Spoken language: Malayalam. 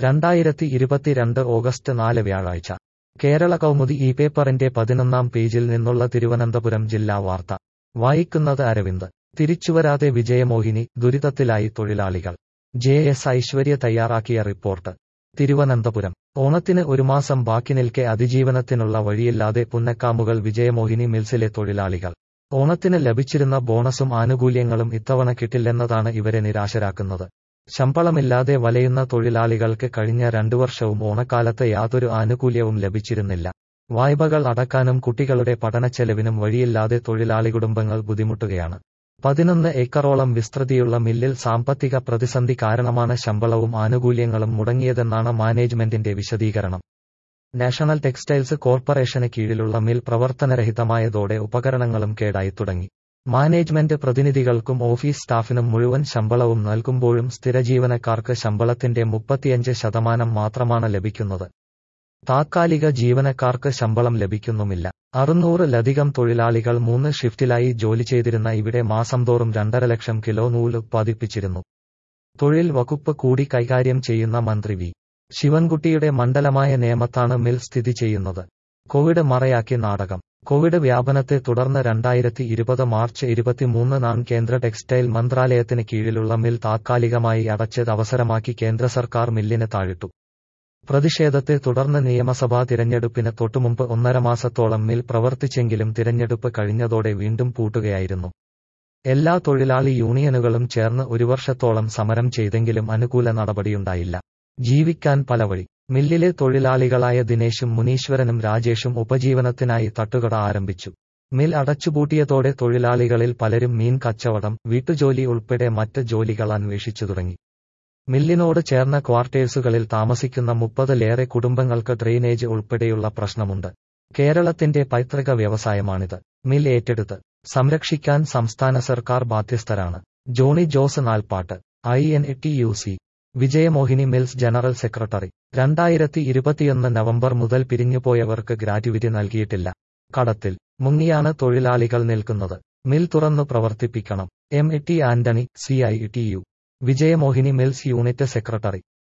രണ്ടായിരത്തി ഇരുപത്തിരണ്ട് ഓഗസ്റ്റ് നാല് വ്യാഴാഴ്ച കേരള കൗമുദി ഈ പേപ്പറിന്റെ പതിനൊന്നാം പേജിൽ നിന്നുള്ള തിരുവനന്തപുരം ജില്ലാ വാർത്ത വായിക്കുന്നത് അരവിന്ദ് തിരിച്ചുവരാതെ വിജയമോഹിനി ദുരിതത്തിലായി തൊഴിലാളികൾ ജെ എസ് ഐശ്വര്യ തയ്യാറാക്കിയ റിപ്പോർട്ട് തിരുവനന്തപുരം ഓണത്തിന് ഒരു മാസം ബാക്കി നിൽക്കെ അതിജീവനത്തിനുള്ള വഴിയില്ലാതെ പുന്നക്കാമുകൾ വിജയമോഹിനി മിൽസിലെ തൊഴിലാളികൾ ഓണത്തിന് ലഭിച്ചിരുന്ന ബോണസും ആനുകൂല്യങ്ങളും ഇത്തവണ കിട്ടില്ലെന്നതാണ് ഇവരെ നിരാശരാക്കുന്നത് ശമ്പളമില്ലാതെ വലയുന്ന തൊഴിലാളികൾക്ക് കഴിഞ്ഞ രണ്ടു വർഷവും ഓണക്കാലത്ത് യാതൊരു ആനുകൂല്യവും ലഭിച്ചിരുന്നില്ല വായ്പകൾ അടക്കാനും കുട്ടികളുടെ പഠനച്ചെലവിനും വഴിയില്ലാതെ തൊഴിലാളി കുടുംബങ്ങൾ ബുദ്ധിമുട്ടുകയാണ് പതിനൊന്ന് ഏക്കറോളം വിസ്തൃതിയുള്ള മില്ലിൽ സാമ്പത്തിക പ്രതിസന്ധി കാരണമാണ് ശമ്പളവും ആനുകൂല്യങ്ങളും മുടങ്ങിയതെന്നാണ് മാനേജ്മെന്റിന്റെ വിശദീകരണം നാഷണൽ ടെക്സ്റ്റൈൽസ് കോർപ്പറേഷന് കീഴിലുള്ള മിൽ പ്രവർത്തനരഹിതമായതോടെ ഉപകരണങ്ങളും കേടായി തുടങ്ങി മാനേജ്മെന്റ് പ്രതിനിധികൾക്കും ഓഫീസ് സ്റ്റാഫിനും മുഴുവൻ ശമ്പളവും നൽകുമ്പോഴും സ്ഥിരജീവനക്കാർക്ക് ശമ്പളത്തിന്റെ മുപ്പത്തിയഞ്ച് ശതമാനം മാത്രമാണ് ലഭിക്കുന്നത് താത്കാലിക ജീവനക്കാർക്ക് ശമ്പളം ലഭിക്കുന്നുമില്ല അറുന്നൂറിലധികം തൊഴിലാളികൾ മൂന്ന് ഷിഫ്റ്റിലായി ജോലി ചെയ്തിരുന്ന ഇവിടെ മാസം തോറും രണ്ടര ലക്ഷം കിലോ നൂല് ഉത്പാദിപ്പിച്ചിരുന്നു തൊഴിൽ വകുപ്പ് കൂടി കൈകാര്യം ചെയ്യുന്ന മന്ത്രി വി ശിവൻകുട്ടിയുടെ മണ്ഡലമായ നേമത്താണ് മിൽ സ്ഥിതി ചെയ്യുന്നത് കോവിഡ് മറയാക്കി നാടകം കോവിഡ് വ്യാപനത്തെ തുടർന്ന് രണ്ടായിരത്തി ഇരുപത് മാർച്ച് ഇരുപത്തിമൂന്നിനാണ് കേന്ദ്ര ടെക്സ്റ്റൈൽ മന്ത്രാലയത്തിന് കീഴിലുള്ള മിൽ താത്കാലികമായി അടച്ചത് അവസരമാക്കി കേന്ദ്ര സർക്കാർ മില്ലിന് താഴിട്ടു പ്രതിഷേധത്തെ തുടർന്ന് നിയമസഭാ തിരഞ്ഞെടുപ്പിന് തൊട്ടുമുമ്പ് ഒന്നര മാസത്തോളം മിൽ പ്രവർത്തിച്ചെങ്കിലും തിരഞ്ഞെടുപ്പ് കഴിഞ്ഞതോടെ വീണ്ടും പൂട്ടുകയായിരുന്നു എല്ലാ തൊഴിലാളി യൂണിയനുകളും ചേർന്ന് ഒരു വർഷത്തോളം സമരം ചെയ്തെങ്കിലും അനുകൂല നടപടിയുണ്ടായില്ല ജീവിക്കാൻ പല വഴി മില്ലിലെ തൊഴിലാളികളായ ദിനേശും മുനീശ്വരനും രാജേഷും ഉപജീവനത്തിനായി തട്ടുകട ആരംഭിച്ചു മിൽ അടച്ചുപൂട്ടിയതോടെ തൊഴിലാളികളിൽ പലരും മീൻ കച്ചവടം വീട്ടുജോലി ഉൾപ്പെടെ മറ്റ് ജോലികൾ അന്വേഷിച്ചു തുടങ്ങി മില്ലിനോട് ചേർന്ന ക്വാർട്ടേഴ്സുകളിൽ താമസിക്കുന്ന മുപ്പതിലേറെ കുടുംബങ്ങൾക്ക് ഡ്രെയിനേജ് ഉൾപ്പെടെയുള്ള പ്രശ്നമുണ്ട് കേരളത്തിന്റെ പൈതൃക വ്യവസായമാണിത് മിൽ ഏറ്റെടുത്ത് സംരക്ഷിക്കാൻ സംസ്ഥാന സർക്കാർ ബാധ്യസ്ഥരാണ് Johnny Jose Nalpattu I N T U C Vijayamohini mills general secretary രണ്ടായിരത്തി ഇരുപത്തിയൊന്ന് നവംബർ മുതൽ പിരിഞ്ഞുപോയവർക്ക് ഗ്രാറ്റുവിറ്റി നൽകിയിട്ടില്ല കടത്തിൽ മുങ്ങിയാണ് തൊഴിലാളികൾ നിൽക്കുന്നത് മിൽ തുറന്നു പ്രവർത്തിപ്പിക്കണം M T Antony C I T U Vijayamohini mills unit secretary